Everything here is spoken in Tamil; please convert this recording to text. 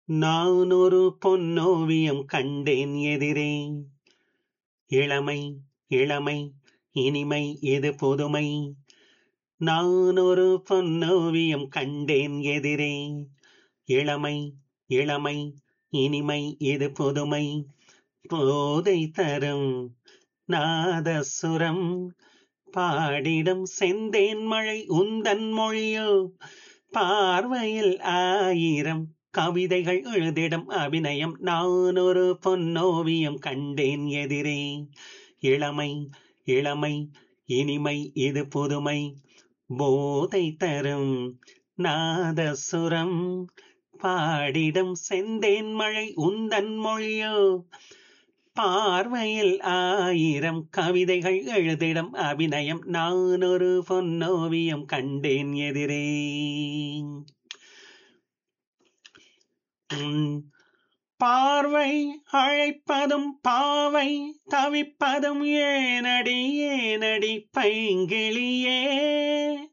நான் ஒரு பொன்னோவியம் கண்டேன் எதிரே இளமை இளமை இனிமை இது புதுமை நான் ஒரு பொன்னோவியம் கண்டேன் எதிரே இளமை இளமை இனிமை இது புதுமை போதை தரும் நாதசுரம் பாடிடம் செந்தேன் மழை உந்தன் மொழியோ பார்வையில் ஆயிரம் கவிதைகள் எழுதிடம் அபிநயம் நான் ஒரு பொன்னோவியம் கண்டேன் எதிரே இளமை இளமை இனிமை இது புதுமை போதை தரும் நாதசுரம் பாடிடம் செந்தேன் மழை உந்தன் மொழியோ பார்வையில் ஆயிரம் கவிதைகள் எழுதிடம் அபிநயம் நான் ஒரு பொன்னோவியம் கண்டேன் எதிரே உன் பார்வை அழைப்பதும் பாவை தவிப்பதும் ஏனடி ஏனடி பைங்கிளியே